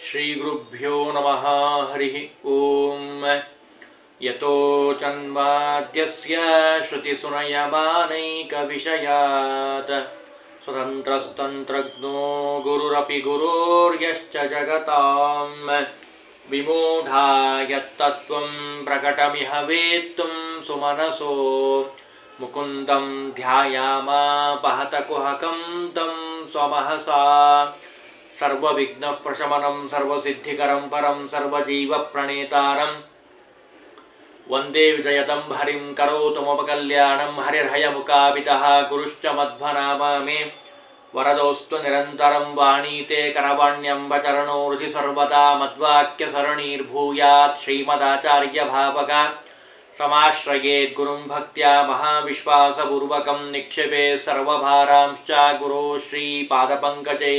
श्रीगुरुभ्यो नमः हरिः ॐ यतो जन्माद्यस्य श्रुतिसुनयमानैकविषयात् स्वतन्त्रस्तन्त्रज्ञो गुरुरपि गुरोर्यश्च जगताम् विमूढा यत्तत्त्वं प्रकटमिह वेत्तुं सुमनसो मुकुन्दं ध्यायामापहतकुहकं तं स्वमहसा सर्वविघ्नः प्रशमनं सर्वसिद्धिकरं परं सर्वजीवप्रणेतारं वन्दे विजयतं हरिं करोतु मम कल्याणं हरिर्हयमुकापितः गुरुश्च मध्वनामा मे वरदोऽस्तु निरन्तरं वाणीते करवाण्यम्बचरणो हृदि सर्वदा मद्वाक्यसरणीर्भूयात् श्रीमदाचार्यभावका समाश्रयेत् गुरुं भक्त्या महाविश्वासपूर्वकं निक्षेपे सर्वभारांश्च गुरो ಶ್ರೀಪಾದಪಂಕಜೇ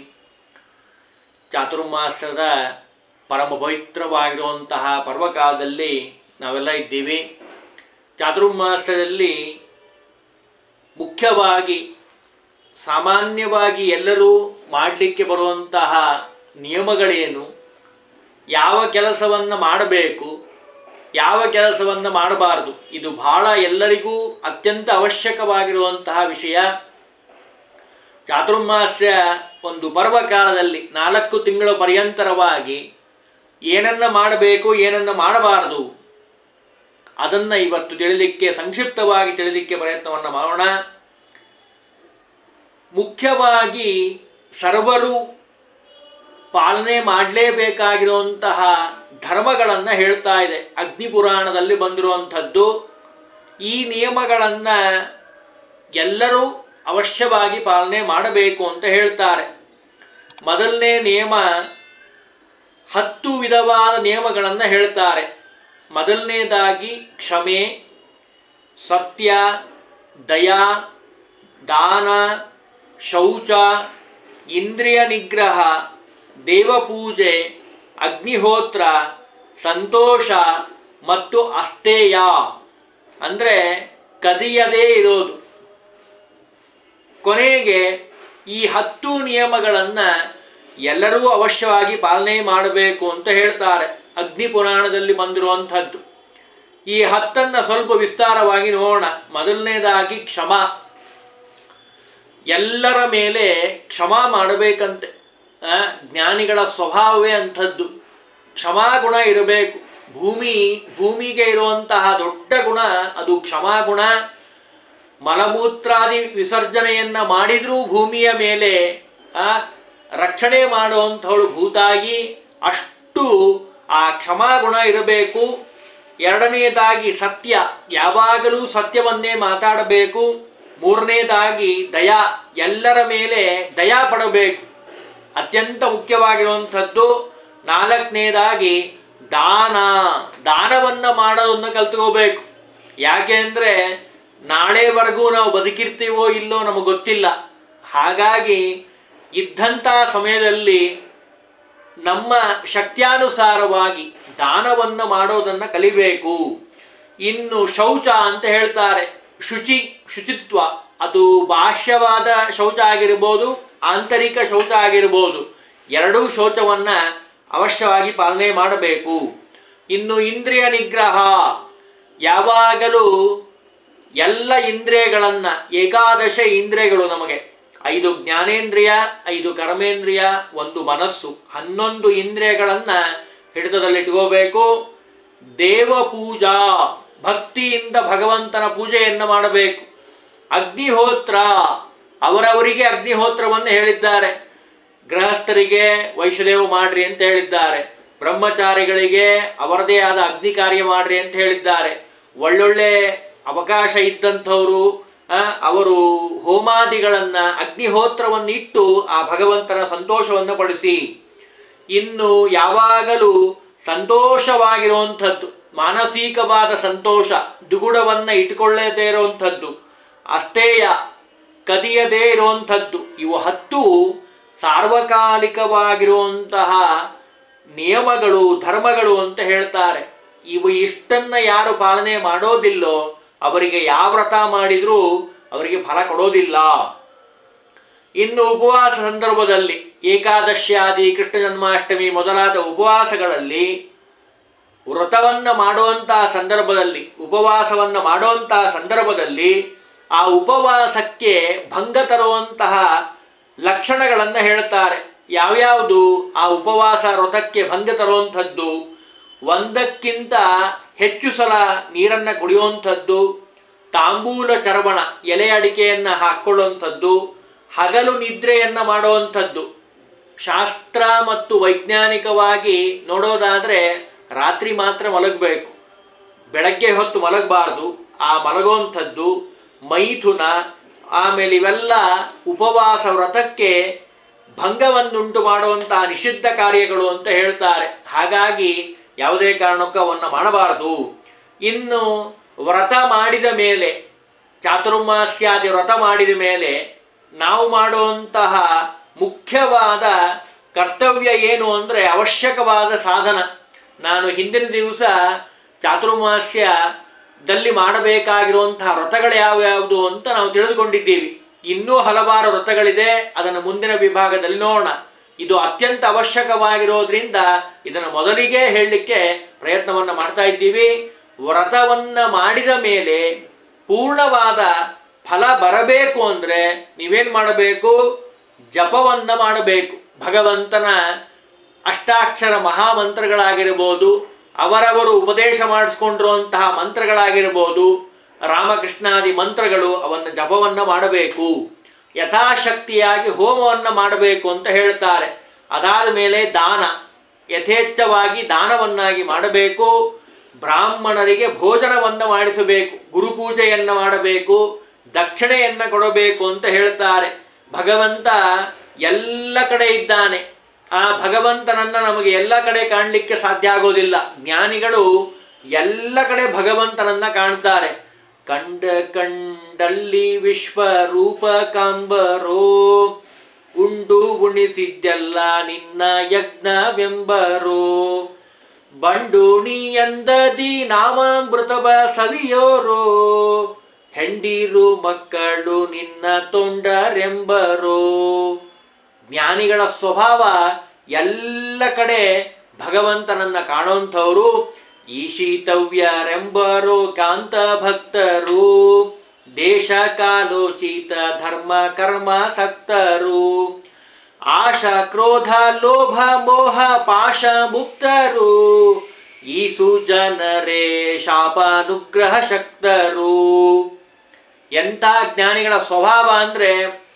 ಚಾತುರ್ಮಾಸದ ಪರಮ ಪವಿತ್ರವಾಗಿರುವಂತಹ ಪರ್ವಕಾಲದಲ್ಲಿ ನಾವೆಲ್ಲ ಇದ್ದೀವಿ ಚಾತುರ್ಮಾಸದಲ್ಲಿ ಮುಖ್ಯವಾಗಿ ಸಾಮಾನ್ಯವಾಗಿ ಎಲ್ಲರೂ ಮಾಡಲಿಕ್ಕೆ ಬರುವಂತಹ ನಿಯಮಗಳೇನು ಯಾವ ಕೆಲಸವನ್ನು ಮಾಡಬೇಕು ಯಾವ ಕೆಲಸವನ್ನು ಮಾಡಬಾರದು ಇದು ಬಹಳ ಎಲ್ಲರಿಗೂ ಅತ್ಯಂತ ಅವಶ್ಯಕವಾಗಿರುವಂತಹ ವಿಷಯ ಚಾತುರ್ಮಾಸ್ಯ ಒಂದು ಪರ್ವಕಾಲದಲ್ಲಿ ನಾಲ್ಕು ತಿಂಗಳ ಪರ್ಯಂತರವಾಗಿ ಏನನ್ನ ಮಾಡಬೇಕು ಏನನ್ನ ಮಾಡಬಾರದು ಅದನ್ನು ಇವತ್ತು ತಿಳಿಲಿಕ್ಕೆ ಸಂಕ್ಷಿಪ್ತವಾಗಿ ತಿಳಿಲಿಕ್ಕೆ ಪ್ರಯತ್ನವನ್ನು ಮಾಡೋಣ ಮುಖ್ಯವಾಗಿ ಸರ್ವರು ಪಾಲನೆ ಮಾಡಲೇಬೇಕಾಗಿರುವಂತಹ ಧರ್ಮಗಳನ್ನು ಹೇಳ್ತಾ ಇದೆ ಅಗ್ನಿಪುರಾಣದಲ್ಲಿ ಬಂದಿರುವಂಥದ್ದು ಈ ನಿಯಮಗಳನ್ನು ಎಲ್ಲರೂ ಅವಶ್ಯವಾಗಿ ಪಾಲನೆ ಮಾಡಬೇಕು ಅಂತ ಹೇಳ್ತಾರೆ ಮೊದಲನೇ ನಿಯಮ ಹತ್ತು ವಿಧವಾದ ನಿಯಮಗಳನ್ನು ಹೇಳ್ತಾರೆ ಮೊದಲನೇದಾಗಿ ಕ್ಷಮೆ ಸತ್ಯ ದಯಾ ದಾನ ಶೌಚ ಇಂದ್ರಿಯ ನಿಗ್ರಹ ದೇವಪೂಜೆ ಅಗ್ನಿಹೋತ್ರ ಸಂತೋಷ ಮತ್ತು ಅಸ್ತೇಯ ಅಂದರೆ ಕದಿಯದೇ ಇರೋದು ಕೊನೆಗೆ ಈ ಹತ್ತು ನಿಯಮಗಳನ್ನು ಎಲ್ಲರೂ ಅವಶ್ಯವಾಗಿ ಪಾಲನೆ ಮಾಡಬೇಕು ಅಂತ ಹೇಳ್ತಾರೆ ಅಗ್ನಿ ಪುರಾಣದಲ್ಲಿ ಬಂದಿರುವಂಥದ್ದು ಈ ಹತ್ತನ್ನು ಸ್ವಲ್ಪ ವಿಸ್ತಾರವಾಗಿ ನೋಡೋಣ ಮೊದಲನೇದಾಗಿ ಕ್ಷಮ ಎಲ್ಲರ ಮೇಲೆ ಕ್ಷಮ ಮಾಡಬೇಕಂತೆ ಆ, ಜ್ಞಾನಿಗಳ ಸ್ವಭಾವವೇ ಅಂಥದ್ದು ಕ್ಷಮಾಗುಣ ಇರಬೇಕು ಭೂಮಿ ಭೂಮಿಗೆ ಇರುವಂತಹ ದೊಡ್ಡ ಗುಣ ಅದು ಕ್ಷಮಾಗುಣ ಮಲಮೂತ್ರಾದಿ ವಿಸರ್ಜನೆಯನ್ನ ಮಾಡಿದ್ರೂ ಭೂಮಿಯ ಮೇಲೆ ಆ ರಕ್ಷಣೆ ಮಾಡುವಂಥವಳು ಭೂತಾಗಿ ಅಷ್ಟು ಆ ಕ್ಷಮಾಗುಣ ಇರಬೇಕು ಎರಡನೆಯದಾಗಿ ಸತ್ಯ ಯಾವಾಗಲೂ ಸತ್ಯವನ್ನೇ ಮಾತಾಡಬೇಕು ಮೂರನೇದಾಗಿ ದಯಾ ಎಲ್ಲರ ಮೇಲೆ ದಯಾ ಪಡಬೇಕು ಅತ್ಯಂತ ಮುಖ್ಯವಾಗಿರುವಂಥದ್ದು ನಾಲ್ಕನೇದಾಗಿ ದಾನ ದಾನವನ್ನು ಮಾಡೋದನ್ನು ಕಲ್ತ್ಕೋಬೇಕು ಯಾಕೆ ಅಂದರೆ ನಾಳೆವರೆಗೂ ನಾವು ಬದುಕಿರ್ತೀವೋ ಇಲ್ಲೋ ನಮಗೆ ಗೊತ್ತಿಲ್ಲ ಹಾಗಾಗಿ ಇದ್ದಂಥ ಸಮಯದಲ್ಲಿ ನಮ್ಮ ಶಕ್ತ್ಯಾನುಸಾರವಾಗಿ ದಾನವನ್ನು ಮಾಡೋದನ್ನು ಕಲಿಬೇಕು ಇನ್ನು ಶೌಚ ಅಂತ ಹೇಳ್ತಾರೆ ಶುಚಿ ಶುಚಿತ್ವ ಅದು ಬಾಹ್ಯವಾದ ಶೌಚ ಆಗಿರ್ಬೋದು ಆಂತರಿಕ ಶೌಚ ಆಗಿರ್ಬೋದು ಎರಡೂ ಶೌಚವನ್ನು ಅವಶ್ಯವಾಗಿ ಪಾಲನೆ ಮಾಡಬೇಕು ಇನ್ನು ಇಂದ್ರಿಯ ನಿಗ್ರಹ ಯಾವಾಗಲೂ ಎಲ್ಲ ಇಂದ್ರಿಯಗಳನ್ನು ಏಕಾದಶ ಇಂದ್ರಿಯಗಳು ನಮಗೆ ಐದು ಜ್ಞಾನೇಂದ್ರಿಯ ಐದು ಕರ್ಮೇಂದ್ರಿಯ ಒಂದು ಮನಸ್ಸು ಹನ್ನೊಂದು ಇಂದ್ರಿಯಗಳನ್ನು ಹಿಡಿತದಲ್ಲಿಟ್ಕೋಬೇಕು ದೇವ ಪೂಜಾ ಭಕ್ತಿಯಿಂದ ಭಗವಂತನ ಪೂಜೆಯನ್ನು ಮಾಡಬೇಕು ಅಗ್ನಿಹೋತ್ರ ಅವರವರಿಗೆ ಅಗ್ನಿಹೋತ್ರವನ್ನು ಹೇಳಿದ್ದಾರೆ ಗೃಹಸ್ಥರಿಗೆ ವೈಶ್ಯದೇವ ಮಾಡ್ರಿ ಅಂತ ಹೇಳಿದ್ದಾರೆ ಬ್ರಹ್ಮಚಾರಿಗಳಿಗೆ ಅವರದೇ ಆದ ಅಗ್ನಿ ಕಾರ್ಯ ಮಾಡ್ರಿ ಅಂತ ಹೇಳಿದ್ದಾರೆ ಒಳ್ಳೊಳ್ಳೆ ಅವಕಾಶ ಇದ್ದಂಥವರು ಆ, ಅವರು ಹೋಮಾದಿಗಳನ್ನು ಅಗ್ನಿಹೋತ್ರವನ್ನು ಇಟ್ಟು ಆ ಭಗವಂತನ ಸಂತೋಷವನ್ನು ಪಡಿಸಿ ಇನ್ನು ಯಾವಾಗಲೂ ಸಂತೋಷವಾಗಿರುವಂಥದ್ದು ಮಾನಸಿಕವಾದ ಸಂತೋಷ ದುಗುಡವನ್ನು ಇಟ್ಕೊಳ್ಳದೇ ಇರುವಂಥದ್ದು ಅಸ್ತೇಯ ಕದಿಯದೇ ಇರುವಂಥದ್ದು ಇವು ಹತ್ತು ಸಾರ್ವಕಾಲಿಕವಾಗಿರುವಂತಹ ನಿಯಮಗಳು ಧರ್ಮಗಳು ಅಂತ ಹೇಳ್ತಾರೆ ಇವು ಇಷ್ಟನ್ನ ಯಾರು ಪಾಲನೆ ಮಾಡೋದಿಲ್ಲೋ ಅವರಿಗೆ ಯಾವ ವ್ರತ ಮಾಡಿದರೂ ಅವರಿಗೆ ಫಲ ಕೊಡೋದಿಲ್ಲ ಇನ್ನು ಉಪವಾಸ ಸಂದರ್ಭದಲ್ಲಿ ಏಕಾದಶಿಯಾದಿ ಕೃಷ್ಣ ಜನ್ಮಾಷ್ಟಮಿ ಮೊದಲಾದ ಉಪವಾಸಗಳಲ್ಲಿ ವ್ರತವನ್ನ ಮಾಡುವಂತಹ ಸಂದರ್ಭದಲ್ಲಿ ಉಪವಾಸವನ್ನ ಮಾಡುವಂತಹ ಸಂದರ್ಭದಲ್ಲಿ ಆ ಉಪವಾಸಕ್ಕೆ ಭಂಗ ತರುವಂತಹ ಲಕ್ಷಣಗಳನ್ನು ಹೇಳ್ತಾರೆ ಯಾವ್ಯಾವುದು ಆ ಉಪವಾಸ ವ್ರತಕ್ಕೆ ಭಂಗ ತರುವಂಥದ್ದು ಒಂದಕ್ಕಿಂತ ಹೆಚ್ಚು ಸಲ ನೀರನ್ನು ಕುಡಿಯುವಂಥದ್ದು ತಾಂಬೂಲ ಚರ್ವಣ ಎಲೆ ಅಡಿಕೆಯನ್ನು ಹಾಕ್ಕೊಳ್ಳುವಂಥದ್ದು ಹಗಲು ನಿದ್ರೆಯನ್ನು ಮಾಡುವಂಥದ್ದು ಶಾಸ್ತ್ರ ಮತ್ತು ವೈಜ್ಞಾನಿಕವಾಗಿ ನೋಡೋದಾದರೆ ರಾತ್ರಿ ಮಾತ್ರ ಮಲಗಬೇಕು ಬೆಳಗ್ಗೆ ಹೊತ್ತು ಮಲಗಬಾರ್ದು ಆ ಮಲಗುವಂಥದ್ದು ಮೈಥುನ ಆಮೇಲೆ ಇವೆಲ್ಲ ಉಪವಾಸ ವ್ರತಕ್ಕೆ ಭಂಗವನ್ನುಂಟು ಮಾಡುವಂತಹ ನಿಷಿದ್ಧ ಕಾರ್ಯಗಳು ಅಂತ ಹೇಳ್ತಾರೆ ಹಾಗಾಗಿ ಯಾವುದೇ ಕಾರಣಕ್ಕೂ ಅವನ್ನು ಮಾಡಬಾರದು ಇನ್ನು ವ್ರತ ಮಾಡಿದ ಮೇಲೆ ಚಾತುರ್ಮಾಸ್ಯಾದಿ ವ್ರತ ಮಾಡಿದ ಮೇಲೆ ನಾವು ಮಾಡುವಂತಹ ಮುಖ್ಯವಾದ ಕರ್ತವ್ಯ ಏನು ಅಂದರೆ ಅವಶ್ಯಕವಾದ ಸಾಧನ ನಾನು ಹಿಂದಿನ ದಿವಸ ಚಾತುರ್ಮಾಸ್ಯದಲ್ಲಿ ಮಾಡಬೇಕಾಗಿರುವಂತಹ ವ್ರತಗಳು ಯಾವ್ಯಾವುದು ಅಂತ ನಾವು ತಿಳಿದುಕೊಂಡಿದ್ದೀವಿ ಇನ್ನೂ ಹಲವಾರು ವ್ರತಗಳಿದೆ ಅದನ್ನು ಮುಂದಿನ ವಿಭಾಗದಲ್ಲಿ ನೋಡೋಣ ಇದು ಅತ್ಯಂತ ಅವಶ್ಯಕವಾಗಿರೋದ್ರಿಂದ ಇದನ್ನು ಮೊದಲಿಗೆ ಹೇಳಲಿಕ್ಕೆ ಪ್ರಯತ್ನವನ್ನು ಮಾಡ್ತಾ ಇದ್ದೀವಿ ವ್ರತವನ್ನ ಮಾಡಿದ ಮೇಲೆ ಪೂರ್ಣವಾದ ಫಲ ಬರಬೇಕು ಅಂದರೆ ನೀವೇನು ಮಾಡಬೇಕು ಜಪವನ್ನ ಮಾಡಬೇಕು ಭಗವಂತನ ಅಷ್ಟಾಕ್ಷರ ಮಹಾಮಂತ್ರಗಳಾಗಿರ್ಬೋದು ಅವರವರು ಉಪದೇಶ ಮಾಡಿಸ್ಕೊಂಡಿರುವಂತಹ ಮಂತ್ರಗಳಾಗಿರ್ಬೋದು ರಾಮಕೃಷ್ಣಾದಿ ಮಂತ್ರಗಳು ಅವನ್ನು ಜಪವನ್ನು ಮಾಡಬೇಕು ಯಥಾಶಕ್ತಿಯಾಗಿ ಹೋಮವನ್ನು ಮಾಡಬೇಕು ಅಂತ ಹೇಳ್ತಾರೆ ಅದಾದ ಮೇಲೆ ದಾನ ಯಥೇಚ್ಛವಾಗಿ ದಾನವನ್ನಾಗಿ ಮಾಡಬೇಕು ಬ್ರಾಹ್ಮಣರಿಗೆ ಭೋಜನವನ್ನು ಮಾಡಿಸಬೇಕು ಗುರುಪೂಜೆಯನ್ನು ಮಾಡಬೇಕು ದಕ್ಷಿಣೆಯನ್ನು ಕೊಡಬೇಕು ಅಂತ ಹೇಳ್ತಾರೆ ಭಗವಂತ ಎಲ್ಲ ಕಡೆ ಇದ್ದಾನೆ ಆ ಭಗವಂತನನ್ನ ನಮಗೆ ಎಲ್ಲ ಕಡೆ ಕಾಣಲಿಕ್ಕೆ ಸಾಧ್ಯ ಆಗೋದಿಲ್ಲ ಜ್ಞಾನಿಗಳು ಎಲ್ಲ ಕಡೆ ಭಗವಂತನನ್ನ ಕಾಣ್ತಾರೆ ಕಂಡ ಕಂಡಲ್ಲಿ ವಿಶ್ವರೂಪ ಕಾಂಬರೋ ಉಂಡು ಉಣಿಸಿದ್ದೆಲ್ಲ ನಿನ್ನ ಯಜ್ಞವೆಂಬರೋ ಬಂಡುಣಿ ಎಂದದಿ ನಾಮಾಮೃತವ ಸವಿಯೋರೋ ಹೆಂಡೀರು ಮಕ್ಕಳು ನಿನ್ನ ತೊಂಡರೆಂಬರೋ ಜ್ಞಾನಿಗಳ ಸ್ವಭಾವ ಎಲ್ಲ ಕಡೆ ಭಗವಂತನನ್ನ ಕಾಣುವಂಥವರು ಈಶೀತವ್ಯರೆಂಬರೋ ಕಾಂತ ಭಕ್ತರು ದೇಶ ಕಾಲೋಚಿತ ಧರ್ಮ ಕರ್ಮ ಸಕ್ತರು ಆಶ ಕ್ರೋಧ ಲೋಭ ಮೋಹ ಪಾಶ ಮುಕ್ತರು ಈಸು ಜನರೇ ಶಾಪಾನುಗ್ರಹ ಶಕ್ತರು ಎಂಥ ಜ್ಞಾನಿಗಳ ಸ್ವಭಾವ ಅಂದರೆ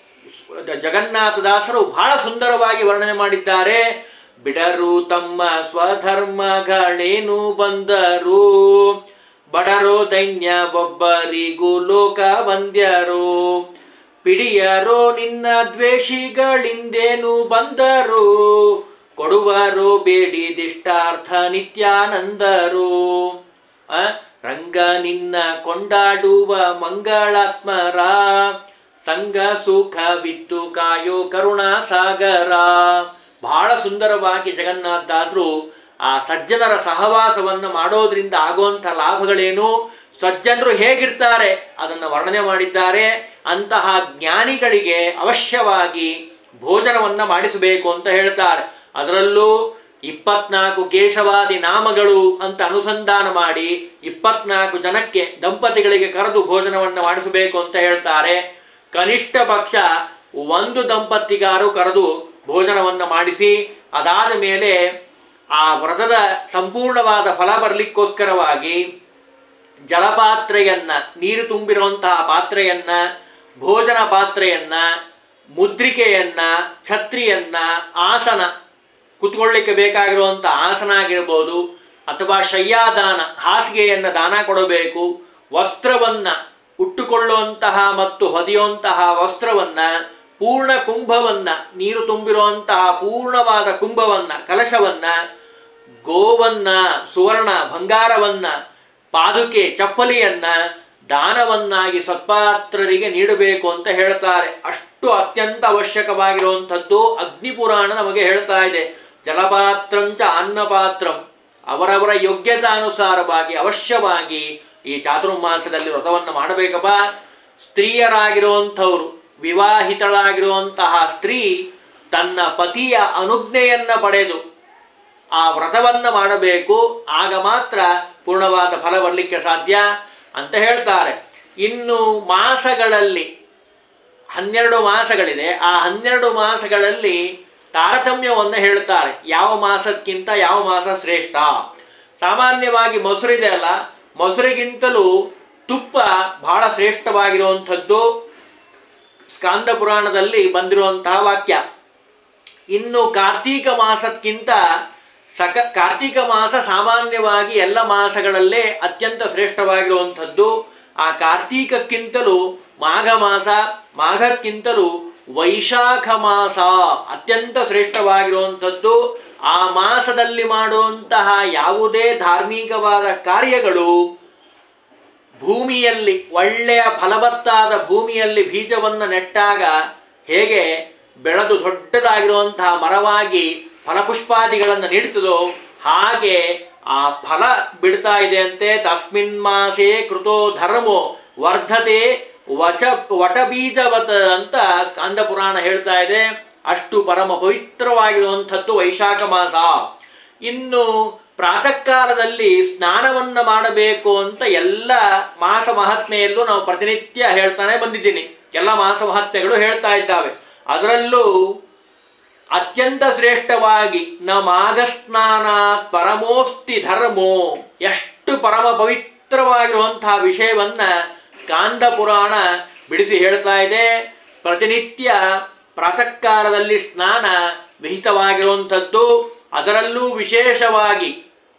ಜಗನ್ನಾಥದಾಸರು ಬಹಳ ಸುಂದರವಾಗಿ ವರ್ಣನೆ ಮಾಡಿದ್ದಾರೆ ಬಿಡರು ತಮ್ಮ ಸ್ವಧರ್ಮಗಳೇನು ಬಂದರು ಬಡರೋ ದೈನ್ಯ ಒಬ್ಬರಿಗೂ ಲೋಕ ಬಂದ್ಯರು ಪಿಡಿಯರೋ ನಿನ್ನ ದ್ವೇಷಿಗಳಿಂದೇನು ಬಂದರು ಕೊಡುವರೋ ಬೇಡಿದಿಷ್ಟಾರ್ಥ ನಿತ್ಯಾನಂದರು ಆ, ರಂಗ ನಿನ್ನ ಕೊಂಡಾಡುವ ಮಂಗಳಾತ್ಮರ ಸಂಗ ಸುಖವಿತ್ತು ಕಾಯೋ ಕರುಣಾ ಸಾಗರ ಬಹಳ ಸುಂದರವಾಗಿ ಜಗನ್ನಾಥದಾಸರು ಆ ಸಜ್ಜನರ ಸಹವಾಸವನ್ನು ಮಾಡೋದ್ರಿಂದ ಆಗುವಂಥ ಲಾಭಗಳೇನು ಸಜ್ಜನರು ಹೇಗಿರ್ತಾರೆ ಅದನ್ನು ವರ್ಣನೆ ಮಾಡಿದ್ದಾರೆ ಅಂತಹ ಜ್ಞಾನಿಗಳಿಗೆ ಅವಶ್ಯವಾಗಿ ಭೋಜನವನ್ನು ಮಾಡಿಸಬೇಕು ಅಂತ ಹೇಳ್ತಾರೆ ಅದರಲ್ಲೂ ಇಪ್ಪತ್ನಾಲ್ಕು ಕೇಶವಾದಿ ನಾಮಗಳು ಅಂತ ಅನುಸಂಧಾನ ಮಾಡಿ ಇಪ್ಪತ್ನಾಲ್ಕು ಜನಕ್ಕೆ ದಂಪತಿಗಳಿಗೆ ಕರೆದು ಭೋಜನವನ್ನು ಮಾಡಿಸಬೇಕು ಅಂತ ಹೇಳ್ತಾರೆ ಕನಿಷ್ಠ ಪಕ್ಷ ಒಂದು ದಂಪತಿಗಾರು ಕರೆದು ಭೋಜನವನ್ನು ಮಾಡಿಸಿ ಅದಾದ ಮೇಲೆ ಆ ವ್ರತದ ಸಂಪೂರ್ಣವಾದ ಫಲ ಬರಲಿಕ್ಕೋಸ್ಕರವಾಗಿ ಜಲಪಾತ್ರೆಯನ್ನ ನೀರು ತುಂಬಿರುವಂತಹ ಪಾತ್ರೆಯನ್ನ ಭೋಜನ ಪಾತ್ರೆಯನ್ನ ಮುದ್ರಿಕೆಯನ್ನ ಛತ್ರಿಯನ್ನ ಆಸನ ಕುತ್ಕೊಳ್ಳಿಕ್ಕೆ ಬೇಕಾಗಿರುವಂಥ ಆಸನ ಆಗಿರ್ಬೋದು ಅಥವಾ ಶಯ್ಯಾದಾನ ಹಾಸಿಗೆಯನ್ನು ದಾನ ಕೊಡಬೇಕು ವಸ್ತ್ರವನ್ನ ಉಟ್ಟುಕೊಳ್ಳುವಂತಹ ಮತ್ತು ಹೊದೆಯುವಂತಹ ವಸ್ತ್ರವನ್ನ ಪೂರ್ಣ ಕುಂಭವನ್ನ ನೀರು ತುಂಬಿರುವಂತಹ ಪೂರ್ಣವಾದ ಕುಂಭವನ್ನ ಕಲಶವನ್ನ ಗೋವನ್ನ ಸುವರ್ಣ ಬಂಗಾರವನ್ನ ಪಾದುಕೆ ಚಪ್ಪಲಿಯನ್ನ ದಾನವನ್ನಾಗಿ ಸತ್ಪಾತ್ರರಿಗೆ ನೀಡಬೇಕು ಅಂತ ಹೇಳ್ತಾರೆ ಅಷ್ಟು ಅತ್ಯಂತ ಅವಶ್ಯಕವಾಗಿರುವಂಥದ್ದು ಅಗ್ನಿಪುರಾಣ ನಮಗೆ ಹೇಳ್ತಾ ಇದೆ ಜಲಪಾತ್ರಂಚ ಅನ್ನಪಾತ್ರಂ ಅವರವರ ಯೋಗ್ಯತಾನುಸಾರವಾಗಿ ಅವಶ್ಯವಾಗಿ ಈ ಚಾತುರ್ಮಾಸದಲ್ಲಿ ವ್ರತವನ್ನು ಮಾಡಬೇಕಪ್ಪ ಸ್ತ್ರೀಯರಾಗಿರುವಂಥವ್ರು ವಿವಾಹಿತಳಾಗಿರುವಂತಹ ಸ್ತ್ರೀ ತನ್ನ ಪತಿಯ ಅನುಜ್ಞೆಯನ್ನ ಪಡೆದು ಆ ವ್ರತವನ್ನ ಮಾಡಬೇಕು ಆಗ ಮಾತ್ರ ಪೂರ್ಣವಾದ ಫಲ ಬರಲಿಕ್ಕೆ ಸಾಧ್ಯ ಅಂತ ಹೇಳ್ತಾರೆ ಇನ್ನು ಮಾಸಗಳಲ್ಲಿ ಹನ್ನೆರಡು ಮಾಸಗಳಿದೆ ಆ ಹನ್ನೆರಡು ಮಾಸಗಳಲ್ಲಿ ತಾರತಮ್ಯವನ್ನು ಹೇಳ್ತಾರೆ ಯಾವ ಮಾಸಕ್ಕಿಂತ ಯಾವ ಮಾಸ ಶ್ರೇಷ್ಠ ಸಾಮಾನ್ಯವಾಗಿ ಮೊಸರಿದೆ ಅಲ್ಲ ಮೊಸರಿಗಿಂತಲೂ ತುಪ್ಪ ಬಹಳ ಶ್ರೇಷ್ಠವಾಗಿರುವಂಥದ್ದು ಸ್ಕಾಂದ ಪುರಾಣದಲ್ಲಿ ಬಂದಿರುವಂತಹ ವಾಕ್ಯ ಇನ್ನು ಕಾರ್ತೀಕ ಮಾಸಕ್ಕಿಂತ ಸಕ ಕಾರ್ತೀಕ ಮಾಸ ಸಾಮಾನ್ಯವಾಗಿ ಎಲ್ಲ ಮಾಸಗಳಲ್ಲೇ ಅತ್ಯಂತ ಶ್ರೇಷ್ಠವಾಗಿರುವಂಥದ್ದು ಆ ಕಾರ್ತೀಕಕ್ಕಿಂತಲೂ ಮಾಘ ಮಾಸ ಮಾಘಕ್ಕಿಂತಲೂ ವೈಶಾಖ ಮಾಸ ಅತ್ಯಂತ ಶ್ರೇಷ್ಠವಾಗಿರುವಂಥದ್ದು ಆ ಮಾಸದಲ್ಲಿ ಮಾಡುವಂತಹ ಯಾವುದೇ ಧಾರ್ಮಿಕವಾದ ಕಾರ್ಯಗಳು ಭೂಮಿಯಲ್ಲಿ ಒಳ್ಳೆಯ ಫಲವತ್ತಾದ ಭೂಮಿಯಲ್ಲಿ ಬೀಜವನ್ನು ನೆಟ್ಟಾಗ ಹೇಗೆ ಬೆಳೆದು ದೊಡ್ಡದಾಗಿರುವಂತಹ ಮರವಾಗಿ ಫಲಪುಷ್ಪಾದಿಗಳನ್ನು ನೀಡುತ್ತದೋ ಹಾಗೆ ಆ ಫಲ ಬಿಡ್ತಾ ಇದೆ ಅಂತೆ ತಸ್ಮಿನ್ ಮಾಸೇ ಕೃತೋ ಧರ್ಮೋ ವರ್ಧತೆ ವಚ ವಟಬೀಜವತ ಅಂತ ಸ್ಕಂದ ಪುರಾಣ ಹೇಳ್ತಾ ಇದೆ ಅಷ್ಟು ಪರಮ ಪವಿತ್ರವಾಗಿರುವಂಥದ್ದು ವೈಶಾಖ ಮಾಸ ಇನ್ನು ಪ್ರಾತಃ ಕಾಲದಲ್ಲಿ ಸ್ನಾನವನ್ನ ಮಾಡಬೇಕು ಅಂತ ಎಲ್ಲ ಮಾಸ ಮಹಾತ್ಮೆಯಲ್ಲೂ ನಾವು ಪ್ರತಿನಿತ್ಯ ಹೇಳ್ತಾನೆ ಬಂದಿದ್ದೀನಿ ಎಲ್ಲ ಮಾಸ ಮಹಾತ್ಮೆಗಳು ಹೇಳ್ತಾ ಇದ್ದಾವೆ ಅದರಲ್ಲೂ ಅತ್ಯಂತ ಶ್ರೇಷ್ಠವಾಗಿ ನ ಮಾಘಸ್ನಾನಾತ್ ಪರಮೋಸ್ತಿ ಧರ್ಮೋ ಎಷ್ಟು ಪರಮ ಪವಿತ್ರವಾಗಿರುವಂತಹ ವಿಷಯವನ್ನ ಸ್ಕಾಂದ ಪುರಾಣ ಬಿಡಿಸಿ ಹೇಳ್ತಾ ಇದೆ ಪ್ರತಿನಿತ್ಯ ಪ್ರಾತಃ ಕಾಲದಲ್ಲಿ ಸ್ನಾನ ವಿಹಿತವಾಗಿರುವಂಥದ್ದು ಅದರಲ್ಲೂ ವಿಶೇಷವಾಗಿ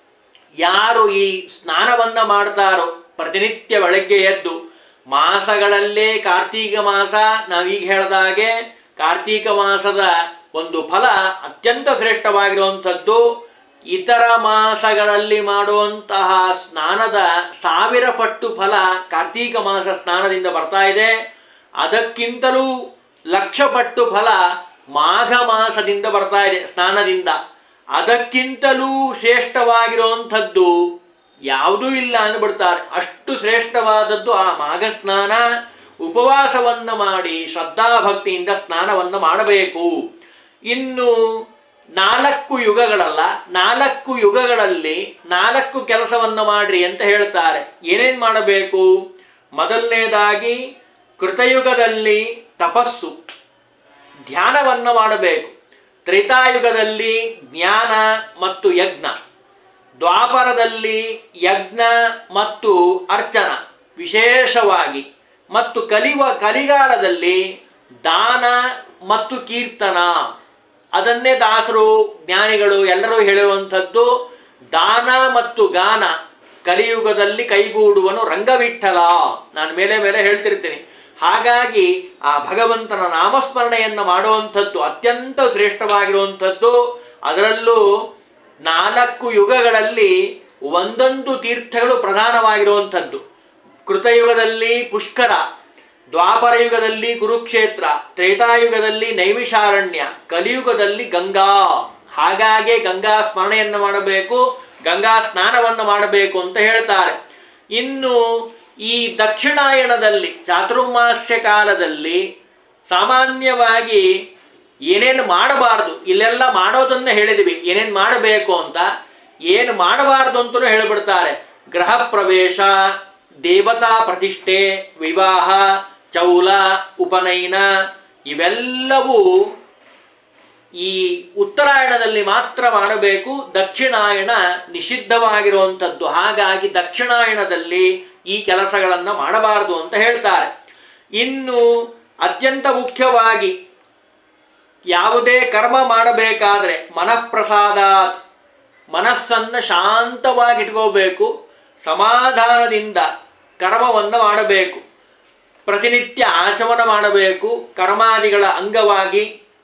ಯಾರು ಈ ಸ್ನಾನವನ್ನ ಮಾಡ್ತಾರೋ ಪ್ರತಿನಿತ್ಯ ಬೆಳಗ್ಗೆ ಎದ್ದು ಮಾಸಗಳಲ್ಲೇ ಕಾರ್ತೀಕ ಮಾಸ ನಾವೀಗ ಹೇಳಿದ ಹಾಗೆ ಕಾರ್ತೀಕ ಮಾಸದ ಒಂದು ಫಲ ಅತ್ಯಂತ ಶ್ರೇಷ್ಠವಾಗಿರುವಂಥದ್ದು ಇತರ ಮಾಸಗಳಲ್ಲಿ ಮಾಡುವಂತಹ ಸ್ನಾನದ ಸಾವಿರ ಪಟ್ಟು ಫಲ ಕಾರ್ತೀಕ ಮಾಸ ಸ್ನಾನದಿಂದ ಬರ್ತಾ ಇದೆ ಅದಕ್ಕಿಂತಲೂ ಲಕ್ಷ ಪಟ್ಟು ಫಲ ಮಾಘ ಮಾಸದಿಂದ ಬರ್ತಾ ಇದೆ ಸ್ನಾನದಿಂದ ಅದಕ್ಕಿಂತಲೂ ಶ್ರೇಷ್ಠವಾಗಿರುವಂಥದ್ದು ಯಾವುದೂ ಇಲ್ಲ ಅಂದ್ಬಿಡ್ತಾರೆ ಅಷ್ಟು ಶ್ರೇಷ್ಠವಾದದ್ದು ಆ ಮಾಘ ಸ್ನಾನ ಉಪವಾಸವನ್ನು ಮಾಡಿ ಶ್ರದ್ಧಾಭಕ್ತಿಯಿಂದ ಸ್ನಾನವನ್ನು ಮಾಡಬೇಕು ಇನ್ನು ನಾಲ್ಕು ಯುಗಗಳಲ್ಲ ನಾಲ್ಕು ಯುಗಗಳಲ್ಲಿ ನಾಲ್ಕು ಕೆಲಸವನ್ನು ಮಾಡ್ರಿ ಅಂತ ಹೇಳ್ತಾರೆ ಏನೇನು ಮಾಡಬೇಕು ಮೊದಲನೇದಾಗಿ ಕೃತಯುಗದಲ್ಲಿ ತಪಸ್ಸು ಧ್ಯಾನವನ್ನು ಮಾಡಬೇಕು ತ್ರೇತಾಯುಗದಲ್ಲಿ ಜ್ಞಾನ ಮತ್ತು ಯಜ್ಞ ದ್ವಾಪರದಲ್ಲಿ ಯಜ್ಞ ಮತ್ತು ಅರ್ಚನ ವಿಶೇಷವಾಗಿ ಮತ್ತು ಕಲಿವ ಕಲಿಗಾಲದಲ್ಲಿ ದಾನ ಮತ್ತು ಕೀರ್ತನ ಅದನ್ನೇ ದಾಸರು ಜ್ಞಾನಿಗಳು ಎಲ್ಲರೂ ಹೇಳಿರುವಂಥದ್ದು ದಾನ ಮತ್ತು ಗಾನ ಕಲಿಯುಗದಲ್ಲಿ ಕೈಗೂಡುವನು ರಂಗವಿಠಲ ನಾನು ಮೇಲೆ ಮೇಲೆ ಹೇಳ್ತಿರ್ತೀನಿ ಹಾಗಾಗಿ ಆ ಭಗವಂತನ ನಾಮಸ್ಮರಣೆಯನ್ನು ಮಾಡುವಂಥದ್ದು ಅತ್ಯಂತ ಶ್ರೇಷ್ಠವಾಗಿರುವಂಥದ್ದು ಅದರಲ್ಲೂ ನಾಲ್ಕು ಯುಗಗಳಲ್ಲಿ ಒಂದೊಂದು ತೀರ್ಥಗಳು ಪ್ರಧಾನವಾಗಿರುವಂಥದ್ದು ಕೃತಯುಗದಲ್ಲಿ ಪುಷ್ಕರ ದ್ವಾಪರ ಯುಗದಲ್ಲಿ ಕುರುಕ್ಷೇತ್ರ ತ್ರೇತಾಯುಗದಲ್ಲಿ ನೈಮಿಷಾರಣ್ಯ ಕಲಿಯುಗದಲ್ಲಿ ಗಂಗಾ ಹಾಗಾಗಿ ಗಂಗಾ ಸ್ಮರಣೆಯನ್ನು ಮಾಡಬೇಕು ಗಂಗಾ ಸ್ನಾನವನ್ನು ಮಾಡಬೇಕು ಅಂತ ಹೇಳ್ತಾರೆ ಇನ್ನು ಈ ದಕ್ಷಿಣಾಯಣದಲ್ಲಿ ಚಾತುರ್ಮಾಸ್ಯ ಕಾಲದಲ್ಲಿ ಸಾಮಾನ್ಯವಾಗಿ ಏನೇನು ಮಾಡಬಾರ್ದು ಇಲ್ಲೆಲ್ಲ ಮಾಡೋದನ್ನ ಹೇಳಿದ್ವಿ ಏನೇನು ಮಾಡಬೇಕು ಅಂತ ಏನು ಮಾಡಬಾರ್ದು ಅಂತಲೂ ಹೇಳಿಬಿಡ್ತಾರೆ ಗೃಹ ಪ್ರವೇಶ ದೇವತಾ ಪ್ರತಿಷ್ಠೆ ವಿವಾಹ ಚೌಲ ಉಪನಯನ ಇವೆಲ್ಲವೂ ಈ ಉತ್ತರಾಯಣದಲ್ಲಿ ಮಾತ್ರ ಮಾಡಬೇಕು ದಕ್ಷಿಣಾಯಣ ನಿಷಿದ್ಧವಾಗಿರುವಂಥದ್ದು ಹಾಗಾಗಿ ದಕ್ಷಿಣಾಯಣದಲ್ಲಿ ಈ ಕೆಲಸಗಳನ್ನು ಮಾಡಬಾರದು ಅಂತ ಹೇಳ್ತಾರೆ ಇನ್ನು ಅತ್ಯಂತ ಮುಖ್ಯವಾಗಿ ಯಾವುದೇ ಕರ್ಮ ಮಾಡಬೇಕಾದ್ರೆ ಮನಃಪ್ರಸಾದ ಮನಸ್ಸನ್ನು ಶಾಂತವಾಗಿಟ್ಕೋಬೇಕು ಸಮಾಧಾನದಿಂದ ಕರ್ಮವನ್ನು ಮಾಡಬೇಕು ಪ್ರತಿನಿತ್ಯ ಆಚಮನ ಮಾಡಬೇಕು ಕರ್ಮಾದಿಗಳ ಅಂಗವಾಗಿ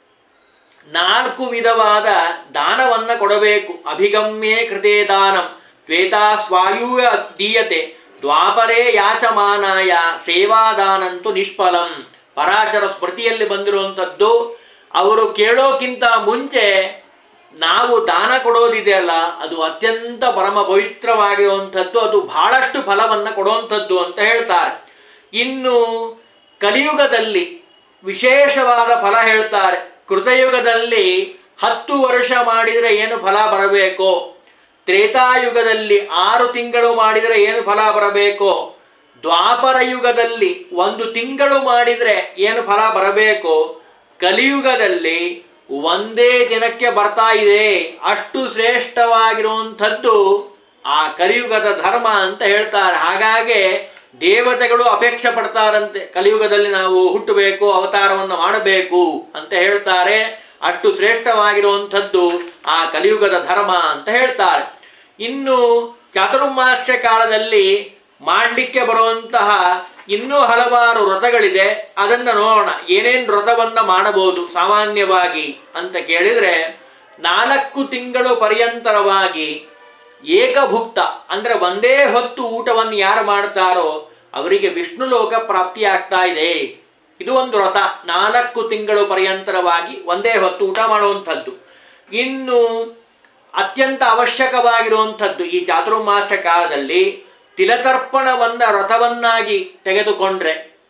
ನಾಲ್ಕು ವಿಧವಾದ ದಾನವನ್ನು ಕೊಡಬೇಕು ಅಭಿಗಮ್ಯೇ ಕೃತೆ ದಾನಂ ತ್ವೇತಾ ಸ್ವಾಯುವ ದೀಯತೆ ದ್ವಾಪರೇ ಯಾಚಮಾನಾಯ ಸೇವಾದಾನಂತು ನಿಷ್ಫಲಂ ಪರಾಶರ ಸ್ಮೃತಿಯಲ್ಲಿ ಬಂದಿರುವಂಥದ್ದು ಅವರು ಕೇಳೋಕ್ಕಿಂತ ಮುಂಚೆ ನಾವು ದಾನ ಕೊಡೋದಿದೆಯಲ್ಲ ಅದು ಅತ್ಯಂತ ಪರಮ ಪವಿತ್ರವಾಗಿರುವಂಥದ್ದು ಅದು ಬಹಳಷ್ಟು ಫಲವನ್ನು ಕೊಡುವಂಥದ್ದು ಅಂತ ಹೇಳ್ತಾರೆ ಇನ್ನು ಕಲಿಯುಗದಲ್ಲಿ ವಿಶೇಷವಾದ ಫಲ ಹೇಳ್ತಾರೆ ಕೃತಯುಗದಲ್ಲಿ ಹತ್ತು ವರ್ಷ ಮಾಡಿದರೆ ಏನು ಫಲ ಬರಬೇಕೋ ತ್ರೇತಾಯುಗದಲ್ಲಿ ಆರು ತಿಂಗಳು ಮಾಡಿದರೆ ಏನು ಫಲ ಬರಬೇಕೋ ದ್ವಾಪರ ಯುಗದಲ್ಲಿ ಒಂದು ತಿಂಗಳು ಮಾಡಿದರೆ ಏನು ಫಲ ಬರಬೇಕೋ ಕಲಿಯುಗದಲ್ಲಿ ಒಂದೇ ದಿನಕ್ಕೆ ಬರ್ತಾ ಇದೆ ಅಷ್ಟು ಶ್ರೇಷ್ಠವಾಗಿರುವಂಥದ್ದು ಆ ಕಲಿಯುಗದ ಧರ್ಮ ಅಂತ ಹೇಳ್ತಾರೆ ಹಾಗಾಗಿ ದೇವತೆಗಳು ಅಪೇಕ್ಷೆ ಪಡ್ತಾರಂತೆ ಕಲಿಯುಗದಲ್ಲಿ ನಾವು ಹುಟ್ಟಬೇಕು ಅವತಾರವನ್ನು ಮಾಡಬೇಕು ಅಂತ ಹೇಳ್ತಾರೆ ಅಷ್ಟು ಶ್ರೇಷ್ಠವಾಗಿರುವಂಥದ್ದು ಆ ಕಲಿಯುಗದ ಧರ್ಮ ಅಂತ ಹೇಳ್ತಾರೆ ಇನ್ನು ಚಾತುರ್ಮಾಸ್ಯ ಕಾಲದಲ್ಲಿ ಮಾಡಲಿಕ್ಕೆ ಬರುವಂತಹ ಇನ್ನೂ ಹಲವಾರು ವ್ರತಗಳಿದೆ ಅದನ್ನು ನೋಡೋಣ ಏನೇನು ವ್ರತವನ್ನ ಮಾಡಬಹುದು ಸಾಮಾನ್ಯವಾಗಿ ಅಂತ ಕೇಳಿದ್ರೆ ನಾಲ್ಕು ತಿಂಗಳು ಪರ್ಯಂತರವಾಗಿ ಏಕಭುಕ್ತ ಅಂದ್ರೆ ಒಂದೇ ಹೊತ್ತು ಊಟವನ್ನು ಯಾರು ಮಾಡ್ತಾರೋ ಅವರಿಗೆ ವಿಷ್ಣು ಲೋಕ ಪ್ರಾಪ್ತಿಯಾಗ್ತಾ ಇದೆ ಇದು ಒಂದು ವ್ರತ ನಾಲ್ಕು ತಿಂಗಳು ಪರ್ಯಂತರವಾಗಿ ಒಂದೇ ಹೊತ್ತು ಊಟ ಮಾಡುವಂಥದ್ದು ಇನ್ನು ಅತ್ಯಂತ ಅವಶ್ಯಕವಾಗಿರುವಂಥದ್ದು ಈ ಚಾತುರ್ಮಾಸ ಕಾಲದಲ್ಲಿ ತಿಲತರ್ಪಣವನ್ನ ವ್ರತವನ್ನಾಗಿ ತೆಗೆದುಕೊಂಡ್ರೆ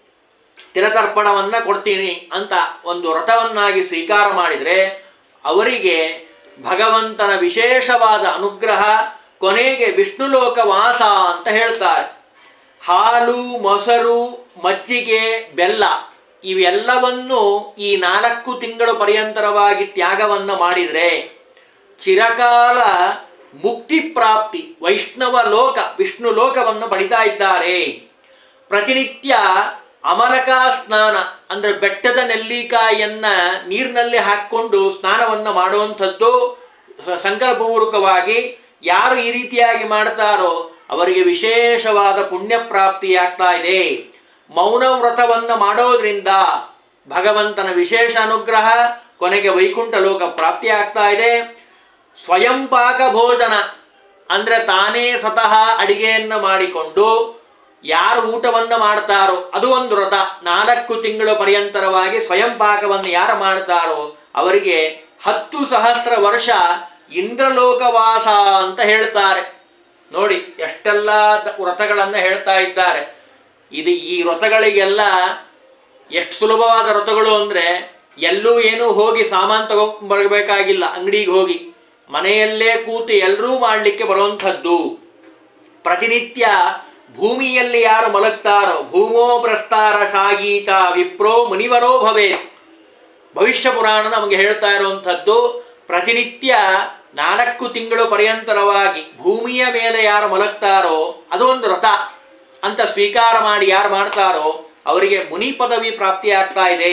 ತಿಲತರ್ಪಣವನ್ನ ಕೊಡ್ತೀನಿ ಅಂತ ಒಂದು ವ್ರತವನ್ನಾಗಿ ಸ್ವೀಕಾರ ಮಾಡಿದರೆ ಅವರಿಗೆ ಭಗವಂತನ ವಿಶೇಷವಾದ ಅನುಗ್ರಹ ಕೊನೆಗೆ ವಿಷ್ಣುಲೋಕ ವಾಸ ಅಂತ ಹೇಳ್ತಾರೆ ಹಾಲು ಮೊಸರು ಮಜ್ಜಿಗೆ ಬೆಲ್ಲ ಇವೆಲ್ಲವನ್ನು ಈ ನಾಲ್ಕು ತಿಂಗಳು ಪರ್ಯಂತರವಾಗಿ ತ್ಯಾಗವನ್ನ ಮಾಡಿದರೆ ಚಿರಕಾಲ ಮುಕ್ತಿ ಪ್ರಾಪ್ತಿ ವೈಷ್ಣವ ಲೋಕ ವಿಷ್ಣು ಲೋಕವನ್ನು ಪಡಿತಾ ಇದ್ದಾರೆ ಪ್ರತಿನಿತ್ಯ ಅಮಲಕ ಸ್ನಾನ ಅಂದ್ರೆ ಬೆಟ್ಟದ ನೆಲ್ಲಿಕಾಯಿಯನ್ನ ನೀರಿನಲ್ಲಿ ಹಾಕಿಕೊಂಡು ಸ್ನಾನವನ್ನ ಮಾಡುವಂಥದ್ದು ಸ- ಸಂಕಲ್ಪಪೂರ್ವಕವಾಗಿ ಯಾರು ಈ ರೀತಿಯಾಗಿ ಮಾಡ್ತಾರೋ ಅವರಿಗೆ ವಿಶೇಷವಾದ ಪುಣ್ಯ ಪ್ರಾಪ್ತಿಯಾಗ್ತಾ ಇದೆ ಮೌನ ವ್ರತವನ್ನ ಮಾಡೋದ್ರಿಂದ ಭಗವಂತನ ವಿಶೇಷ ಅನುಗ್ರಹ ಕೊನೆಗೆ ವೈಕುಂಠ ಲೋಕ ಪ್ರಾಪ್ತಿಯಾಗ್ತಾ ಇದೆ ಸ್ವಯಂ ಪಾಕ ಭೋಜನ ಅಂದ್ರೆ ತಾನೇ ಸ್ವತಃ ಅಡಿಗೆಯನ್ನ ಮಾಡಿಕೊಂಡು ಯಾರು ಊಟವನ್ನ ಮಾಡ್ತಾರೋ ಅದು ಒಂದು ವ್ರತ ನಾಲ್ಕು ತಿಂಗಳು ಪರ್ಯಂತರವಾಗಿ ಸ್ವಯಂ ಪಾಕವನ್ನು ಯಾರು ಮಾಡ್ತಾರೋ ಅವರಿಗೆ ಹತ್ತು ಸಹಸ್ರ ವರ್ಷ ಇಂದ್ರಲೋಕವಾಸ ಅಂತ ಹೇಳ್ತಾರೆ ನೋಡಿ ಎಷ್ಟೆಲ್ಲ ದ- ವ್ರತಗಳನ್ನ ಹೇಳ್ತಾ ಇದ್ದಾರೆ ಇದು ಈ ವ್ರತಗಳಿಗೆಲ್ಲ ಎಷ್ಟು ಸುಲಭವಾದ ವ್ರತಗಳು ಅಂದ್ರೆ ಎಲ್ಲೂ ಏನೂ ಹೋಗಿ ಸಾಮಾನು ತಗೋ ಬರಬೇಕಾಗಿಲ್ಲ ಅಂಗಡಿಗೆ ಹೋಗಿ ಮನೆಯಲ್ಲೇ ಕೂತು ಎಲ್ಲರೂ ಮಾಡಲಿಕ್ಕೆ ಬರುವಂಥದ್ದು ಪ್ರತಿನಿತ್ಯ ಭೂಮಿಯಲ್ಲಿ ಯಾರು ಮಲಗ್ತಾರೋ ಭೂಮೋ ಪ್ರಸ್ತಾರ ಶಾಗೀಚ ವಿಪ್ರೋ ಮುನಿವರೋ ಭವೇತ್ ಭವಿಷ್ಯ ಪುರಾಣ ನಮಗೆ ಹೇಳ್ತಾ ಇರುವಂಥದ್ದು ಪ್ರತಿನಿತ್ಯ ನಾಲ್ಕು ತಿಂಗಳು ಪರ್ಯಂತರವಾಗಿ ಭೂಮಿಯ ಮೇಲೆ ಯಾರು ಮಲಗ್ತಾರೋ ಅದು ಒಂದು ವ್ರತ ಅಂತ ಸ್ವೀಕಾರ ಮಾಡಿ ಯಾರು ಮಾಡ್ತಾರೋ ಅವರಿಗೆ ಮುನಿ ಪದವಿ ಪ್ರಾಪ್ತಿಯಾಗ್ತಾ ಇದೆ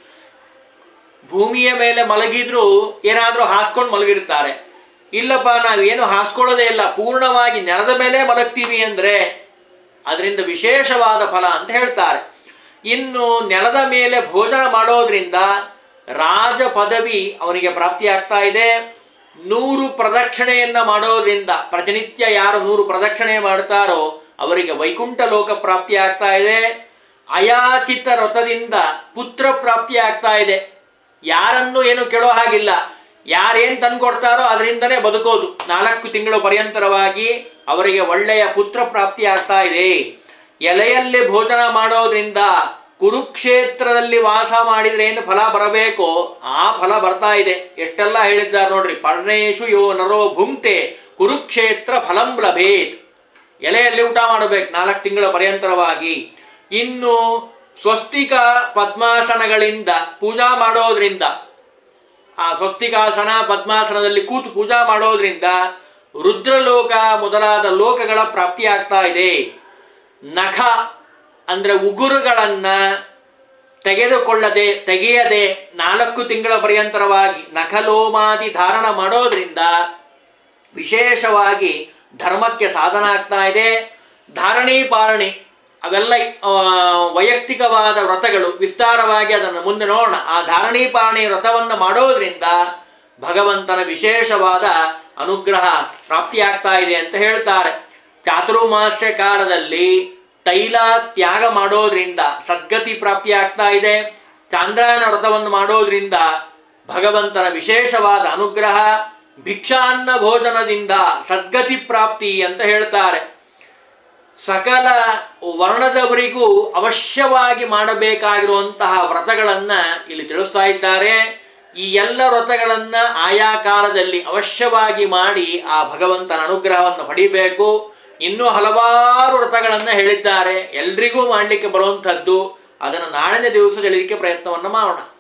ಭೂಮಿಯ ಮೇಲೆ ಮಲಗಿದ್ರು ಏನಾದರೂ ಹಾಸ್ಕೊಂಡು ಮಲಗಿರ್ತಾರೆ ಇಲ್ಲಪ್ಪ ನಾವೇನು ಹಾಸ್ಕೊಳ್ಳೋದೇ ಇಲ್ಲ ಪೂರ್ಣವಾಗಿ ನೆಲದ ಮೇಲೆ ಮಲಗ್ತೀವಿ ಅಂದ್ರೆ ಅದರಿಂದ ವಿಶೇಷವಾದ ಫಲ ಅಂತ ಹೇಳ್ತಾರೆ ಇನ್ನು ನೆಲದ ಮೇಲೆ ಭೋಜನ ಮಾಡೋದ್ರಿಂದ ರಾಜ ಪದವಿ ಅವನಿಗೆ ಪ್ರಾಪ್ತಿಯಾಗ್ತಾ ಇದೆ ನೂರು ಪ್ರದಕ್ಷಿಣೆಯನ್ನ ಮಾಡೋದ್ರಿಂದ ಪ್ರತಿನಿತ್ಯ ಯಾರು ನೂರು ಪ್ರದಕ್ಷಿಣೆ ಮಾಡ್ತಾರೋ ಅವರಿಗೆ ವೈಕುಂಠ ಲೋಕ ಪ್ರಾಪ್ತಿಯಾಗ್ತಾ ಇದೆ ಅಯಾಚಿತ ವ್ರತದಿಂದ ಪುತ್ರ ಪ್ರಾಪ್ತಿಯಾಗ್ತಾ ಇದೆ ಯಾರನ್ನು ಏನು ಕೇಳೋ ಹಾಗಿಲ್ಲ ಯಾರೇನ್ ತಂದ್ಕೊಡ್ತಾರೋ ಅದರಿಂದನೇ ಬದುಕೋದು ನಾಲ್ಕು ತಿಂಗಳು ಪರ್ಯಂತರವಾಗಿ ಅವರಿಗೆ ಒಳ್ಳೆಯ ಪುತ್ರ ಪ್ರಾಪ್ತಿ ಆಗ್ತಾ ಇದೆ ಎಲೆಯಲ್ಲಿ ಭೋಜನ ಮಾಡೋದ್ರಿಂದ ಕುರುಕ್ಷೇತ್ರದಲ್ಲಿ ವಾಸ ಮಾಡಿದ್ರೆ ಏನು ಫಲ ಬರಬೇಕೋ ಆ ಫಲ ಬರ್ತಾ ಇದೆ ಎಷ್ಟೆಲ್ಲ ಹೇಳಿದ್ದಾರೆ ನೋಡ್ರಿ ಪರ್ಣೇಶು ಯೋ ನರೋ ಭುಂಕ್ತೆ ಕುರುಕ್ಷೇತ್ರ ಫಲಂ ಲಭೇತ್ ಎಲೆಯಲ್ಲಿ ಊಟ ಮಾಡಬೇಕು ನಾಲ್ಕು ತಿಂಗಳ ಪರ್ಯಂತರವಾಗಿ ಇನ್ನು ಸ್ವಸ್ತಿಕ ಪದ್ಮಾಸನಗಳಿಂದ ಪೂಜಾ ಮಾಡೋದ್ರಿಂದ ಆ ಸ್ವಸ್ತಿಕಾಸನ ಪದ್ಮಾಸನದಲ್ಲಿ ಕೂತು ಪೂಜಾ ಮಾಡೋದ್ರಿಂದ ರುದ್ರಲೋಕ ಮೊದಲಾದ ಲೋಕಗಳ ಪ್ರಾಪ್ತಿಯಾಗ್ತಾ ಇದೆ ನಖ ಅಂದ್ರೆ ಉಗುರುಗಳನ್ನ ತೆಗೆದುಕೊಳ್ಳದೆ ತೆಗೆಯದೆ ನಾಲ್ಕು ತಿಂಗಳ ಪರ್ಯಂತರವಾಗಿ ನಖಲೋಮಾದಿ ಧಾರಣ ಮಾಡೋದ್ರಿಂದ ವಿಶೇಷವಾಗಿ ಧರ್ಮಕ್ಕೆ ಸಾಧನ ಆಗ್ತಾ ಇದೆ ಧಾರಣಿ ಪಾರಣಿ ಅವೆಲ್ಲ ಆ, ವೈಯಕ್ತಿಕವಾದ ವ್ರತಗಳು ವಿಸ್ತಾರವಾಗಿ ಅದನ್ನು ಮುಂದೆ ನೋಡೋಣ ಆ ಧಾರಣಿ ಪಾರಣಿ ವ್ರತವನ್ನು ಮಾಡೋದ್ರಿಂದ ಭಗವಂತನ ವಿಶೇಷವಾದ ಅನುಗ್ರಹ ಪ್ರಾಪ್ತಿಯಾಗ್ತಾ ಇದೆ ಅಂತ ಹೇಳ್ತಾರೆ ಚಾತುರ್ಮಾಸ್ಯ ಕಾಲದಲ್ಲಿ ತೈಲ ತ್ಯಾಗ ಮಾಡೋದ್ರಿಂದ ಸದ್ಗತಿ ಪ್ರಾಪ್ತಿಯಾಗ್ತಾ ಇದೆ ಚಾಂದ್ರಾಯಣ ವ್ರತವನ್ನು ಮಾಡೋದ್ರಿಂದ ಭಗವಂತನ ವಿಶೇಷವಾದ ಅನುಗ್ರಹ ಭಿಕ್ಷಾನ್ನ ಭೋಜನದಿಂದ ಸದ್ಗತಿ ಪ್ರಾಪ್ತಿ ಅಂತ ಹೇಳ್ತಾರೆ ಸಕಲ ವರ್ಣದವರಿಗೂ ಅವಶ್ಯವಾಗಿ ಮಾಡಬೇಕಾಗಿರುವಂತಹ ವ್ರತಗಳನ್ನು ಇಲ್ಲಿ ತಿಳಿಸ್ತಾ ಇದ್ದಾರೆ ಈ ಎಲ್ಲ ವ್ರತಗಳನ್ನು ಆಯಾ ಕಾಲದಲ್ಲಿ ಅವಶ್ಯವಾಗಿ ಮಾಡಿ ಆ ಭಗವಂತನ ಅನುಗ್ರಹವನ್ನು ಪಡಿಬೇಕು ಇನ್ನೂ ಹಲವಾರು ವ್ರತಗಳನ್ನು ಹೇಳಿದ್ದಾರೆ ಎಲ್ರಿಗೂ ಮಾಡಲಿಕ್ಕೆ ಬರುವಂಥದ್ದು ಅದನ್ನು ನಾಳಿನ ದಿವಸ ಹೇಳಲಿಕ್ಕೆ ಪ್ರಯತ್ನವನ್ನು ಮಾಡೋಣ